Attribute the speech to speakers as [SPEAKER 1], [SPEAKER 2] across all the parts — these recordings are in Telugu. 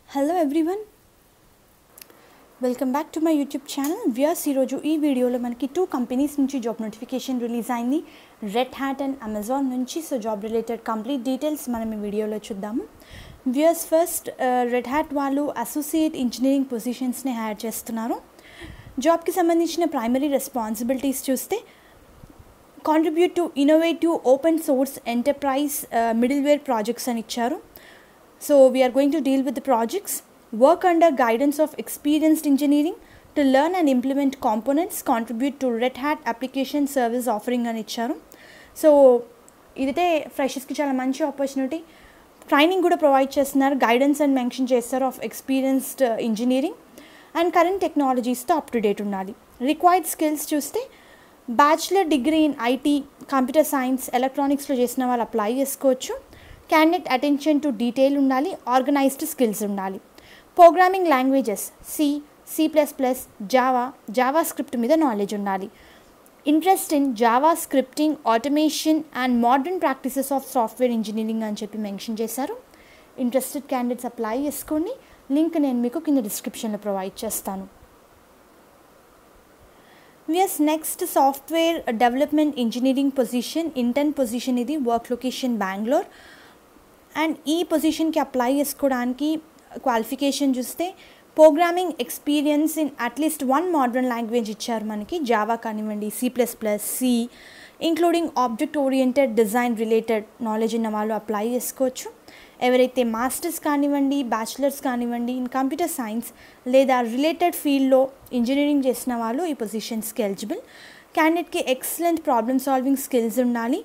[SPEAKER 1] Hello everyone welcome back to my YouTube channel viewers ఈరోజు ఈ వీడియోలో మనకి టూ కంపెనీస్ నుంచి జాబ్ నోటిఫికేషన్ రిలీజ్ అయింది రెడ్ హ్యాట్ అండ్ అమెజాన్ నుంచి so job related complete details మనం ఈ వీడియోలో చూద్దాము వ్యూయర్స్ ఫస్ట్ రెడ్ హ్యాట్ వాళ్ళు అసోసియేట్ ఇంజనీరింగ్ పొజిషన్స్ని హైర్ చేస్తున్నారు జాబ్కి సంబంధించిన ప్రైమరీ రెస్పాన్సిబిలిటీస్ చూస్తే contribute to innovative open source enterprise middleware projects అని ఇచ్చారు so we're going to deal with the projects work under guidance of experienced engineering to learn and implement components contribute to Red Hat application service offering అని ఇచ్చారు సో ఇదైతే ఫ్రెషర్స్కి చాలా మంచి ఆపర్చునిటీ ట్రైనింగ్ కూడా ప్రొవైడ్ చేస్తున్నారు గైడెన్స్ అండ్ మెన్షన్ చేస్తారు of experienced engineering and current టెక్నాలజీస్తో అప్ టు డేట్ ఉండాలి రిక్వైర్డ్ స్కిల్స్ చూస్తే bachelor degree in IT computer science ఎలక్ట్రానిక్స్లో చేసిన వాళ్ళు అప్లై చేసుకోవచ్చు క్యాండిడేట్ అటెన్షన్ టు డీటెయిల్ ఉండాలి ఆర్గనైజ్డ్ స్కిల్స్ ఉండాలి programming languages C C plus plus Java Java JavaScript మీద నాలెడ్జ్ ఉండాలి interest in Java scripting automation and modern practices of software engineering అని చెప్పి మెన్షన్ చేశారు ఇంట్రెస్టెడ్ క్యాండిడేట్స్ అప్లై చేసుకోండి లింక్ నేను మీకు కింద డిస్క్రిప్షన్లో ప్రొవైడ్ చేస్తాను విఎస్ next software development engineering position intern position ఇది వర్క్ లొకేషన్ బెంగళూర్ అండ్ ఈ పొజిషన్కి అప్లై చేసుకోవడానికి క్వాలిఫికేషన్ చూస్తే programming experience in at least one modern language ఇచ్చారు మనకి జావా కానివ్వండి C plus plus C including object oriented design related knowledge ఉన్న వాళ్ళు అప్లై చేసుకోవచ్చు ఎవరైతే మాస్టర్స్ కానివ్వండి బ్యాచిలర్స్ కానివ్వండి ఇన్ కంప్యూటర్ సైన్స్ లేదా రిలేటెడ్ ఫీల్డ్లో ఇంజనీరింగ్ చేసిన వాళ్ళు ఈ పొజిషన్స్కి ఎలిజిబుల్ క్యాండిడేట్కి ఎక్సలెంట్ ప్రాబ్లమ్ సాల్వింగ్ స్కిల్స్ ఉండాలి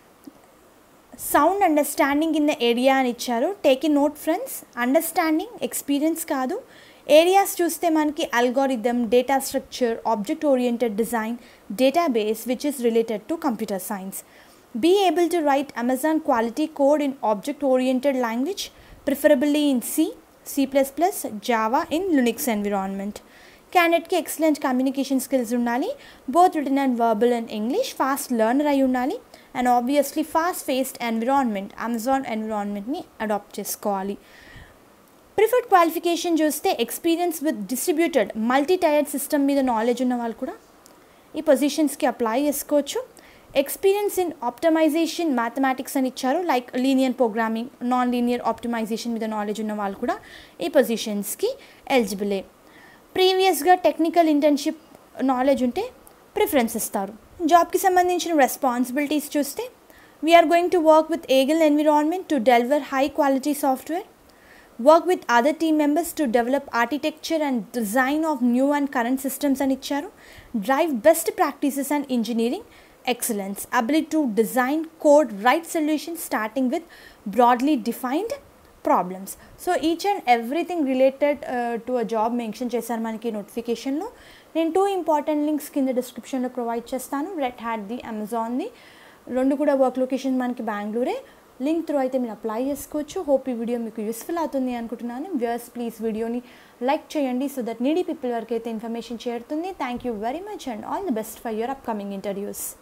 [SPEAKER 1] sound understanding in the area అని ఇచ్చారు take in note friends understanding experience కాదు ఏరియాస్ చూస్తే మనకి algorithm data structure object oriented design database which is related to computer science be able to write Amazon quality code in object oriented language, preferably in C, C, Java in Linux environment. క్యాండిడేట్కి ఎక్సలెంట్ కమ్యూనికేషన్ స్కిల్స్ ఉండాలి both written and verbal and English fast learner అయి ఉండాలి and obviously fast paced environment Amazon ఎన్విరాన్మెంట్ని అడాప్ట్ చేసుకోవాలి ప్రిఫర్డ్ క్వాలిఫికేషన్ చూస్తే experience with distributed multi tiered system మీద నాలెడ్జ్ ఉన్న వాళ్ళు కూడా ఈ పొజిషన్స్కి అప్లై చేసుకోవచ్చు ఎక్స్పీరియన్స్ ఇన్ ఆప్టమైజేషన్ మ్యాథమెటిక్స్ అని ఇచ్చారు like linear programming non linear optimization మీద నాలెడ్జ్ ఉన్న వాళ్ళు కూడా ఈ పొజిషన్స్కి ఎలిజిబులే ప్రీవియస్గా టెక్నికల్ ఇంటర్న్షిప్ నాలెడ్జ్ ఉంటే ప్రిఫరెన్స్ ఇస్తారు జాబ్కి సంబంధించిన రెస్పాన్సిబిలిటీస్ చూస్తే we're going to work with agile environment to deliver high quality software work with other team members to develop architecture and design of new and current systems అని ఇచ్చారు drive best practices and engineering excellence, ability to design, code, write solutions starting with broadly defined problems so each and everything related to a job mention చేశారు మనకి నోటిఫికేషన్లో నేను టూ ఇంపార్టెంట్ లింక్స్ కింద డిస్క్రిప్షన్లో ప్రొవైడ్ చేస్తాను రెడ్ హ్యాట్ది అమెజాన్ది రెండు కూడా వర్క్ లొకేషన్ మనకి బెంగళూరే లింక్ త్రూ అయితే మీరు అప్లై చేసుకోవచ్చు హోప్ ఈ వీడియో మీకు యూస్ఫుల్ అవుతుంది అనుకుంటున్నాను వ్యూయర్స్ ప్లీజ్ వీడియోని లైక్ చేయండి సో దట్ నీడీ పీపుల్ వరకు అయితే ఇన్ఫర్మేషన్ చేరుతుంది thank you very much and all the best for your upcoming interviews